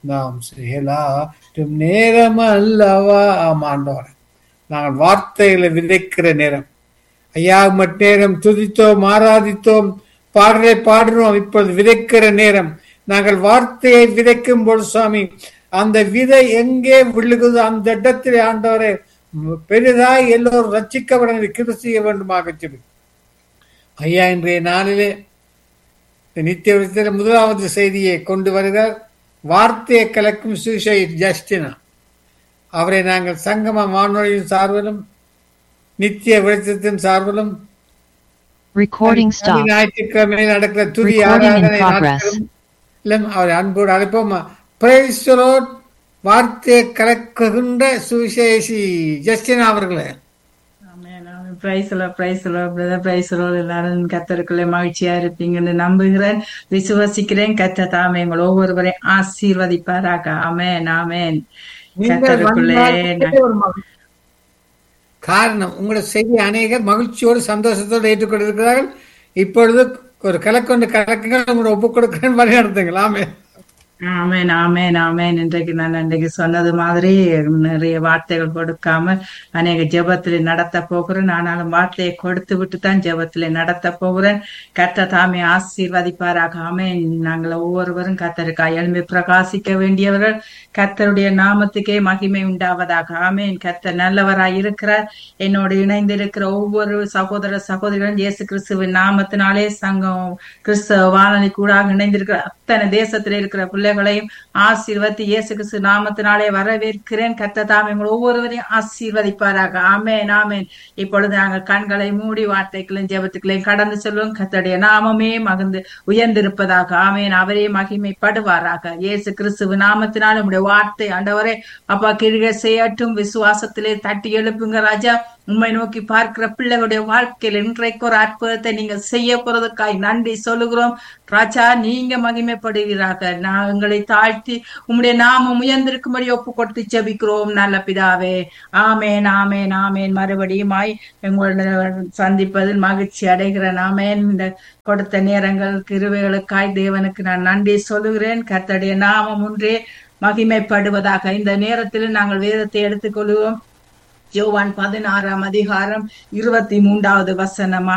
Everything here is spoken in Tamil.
நாம் செயலாற்றும் நேரம் அல்லவா ஆமாண்டவர் நாங்கள் வார்த்தைகளை விதைக்கிற நேரம் ஐயா மட் நேரம் துதித்தோம் ஆராதித்தோம் பாடலை பாடுறோம் இப்பொழுது விதைக்கிற நேரம் நாங்கள் வார்த்தையை விதைக்கும் போது சுவாமி அந்த விதை எங்கே விழுகுதோ அந்த இடத்திலே ஆண்டவரே பெரிதாய் எல்லோரும் ரட்சிக்கப்பட கிருபை செய்ய வேண்டுமாக சொல்லி ஐயா இன்றைய நாளிலே இந்த நித்திய விதத்தில் முதலாவது செய்தியை கொண்டு வருகிறார் வார்த்தையை கலக்கும் சுசை ஜஸ்டினா அவரை நாங்கள் சங்கம வானொலியின் சார்பிலும் நித்திய வெளிச்சத்தின் சார்பிலும் Recording stopped. ஞாயிற்றுக்கிழமை நடக்கிற துதி Recording in ஆராதனை progress. நாட்களும் அவர் அன்போடு அழைப்போம் Praise the Lord. வார்த்தையை கலக்குகின்ற சுவிசேஷி ஜஸ்டினா அவர்களே பிரைஸ்ல பிரைஸ்ல பிரதர் பிரைஸ்ல எல்லாரும் கத்தருக்குள்ளே மகிழ்ச்சியா இருப்பீங்கன்னு நம்புகிறேன் விசுவசிக்கிறேன் கத்த தாமே எங்கள் ஒவ்வொருவரையும் ஆசீர்வதிப்பாராக ஆமென் ஆமென் நீங்கள் கத்தருக்குள்ளே வந்தால் ஒரு மகிழ்ச்சி. காரணம் உங்களோட செய்தி அநேகர் மகிழ்ச்சியோடு சந்தோஷத்தோடு ஏற்றுக்கொண்டிருக்கிறார்கள் இப்பொழுது ஒரு கலக்கொண்டு கலக்குங்கள் உங்களோட ஒப்புக் கொடுக்கிறேன் வழி நடத்துங்கள் ஆமே ஆமென் ஆமென் ஆமென் இன்றைக்கு நான் அன்றைக்கு சொன்னது மாதிரி நிறைய வார்த்தைகள் கொடுக்காம அநேக ஜெபத்திலே நடத்த போகிறேன் ஆனாலும் வார்த்தையை கொடுத்து விட்டு தான் ஜெபத்திலே நடத்த போகிறேன் கர்த்தர் தாமே ஆசீர்வதிப்பாராக ஆமென் நாங்கள் ஒவ்வொருவரும் கர்த்தருக்காய் எழும்பி பிரகாசிக்க வேண்டியவர்கள் கர்த்தருடைய நாமத்துக்கே மகிமை உண்டாவதாக ஆமென் கர்த்தர் நல்லவராய் இருக்கிறார் என்னோடு இணைந்திருக்கிற ஒவ்வொரு சகோதர சகோதரிகளும் இயேசு கிறிஸ்துவின் நாமத்தினாலே சங்கம் கிறிஸ்தவ வானொலி கூட இணைந்திருக்கிற அத்தனை தேசத்தில் இருக்கிற பிள்ளைகளையும் ஆசீர்வதி இயேசு கிறிஸ்து நாமத்தினாலே வரவேற்கிறேன் கர்த்ததாம் எங்கள் ஒவ்வொருவரையும் ஆசீர்வதிப்பாராக ஆமென் ஆமென் இப்பொழுது நாங்கள் கண்களை மூடி வார்த்தைகளையும் ஜெபத்துக்களையும் கடந்து செல்வோம் கர்த்தருடைய நாமமே மகிழ்ந்து உயர்ந்திருப்பதாக ஆமென் அவரே மகிமைப்படுவாராக இயேசு கிறிஸ்துவ நாமத்தினால் உம்முடைய வார்த்தை ஆண்டவரே அப்பா கிழக செய்யட்டும் விசுவாசத்திலே தட்டி எழுப்புங்க ராஜா உம்மை நோக்கி பார்க்கிற பிள்ளைகளுடைய வாழ்க்கையில் இன்றைக்கு ஒரு அற்புதத்தை நீங்க செய்ய போறதுக்காய் நன்றி சொல்லுகிறோம் ராஜா நீங்க மகிமைப்படுவீராக நான் எங்களை தாழ்த்தி உம்முடைய நாமம் உயர்ந்திருக்கும்படி ஒப்பு கொடுத்து ஜெபிக்கிறோம் நல்ல பிதாவே ஆமேன் ஆமேன் ஆமேன் மறுபடியுமாய் எங்களுடன் சந்திப்பதில் மகிழ்ச்சி அடைகிறேன் ஆமேன் இந்த கொடுத்த நேரங்கள் கிருவைகளுக்காய் தேவனுக்கு நான் நன்றி சொல்லுகிறேன் கர்த்தருடைய நாமம் ஒன்றே மகிமைப்படுவதாக இந்த நேரத்தில் நாங்கள் வேதத்தை எடுத்துக்கொள்வோம் யோவான் பதினாறாம் அதிகாரம் இருபத்தி மூன்றாவது வசனமா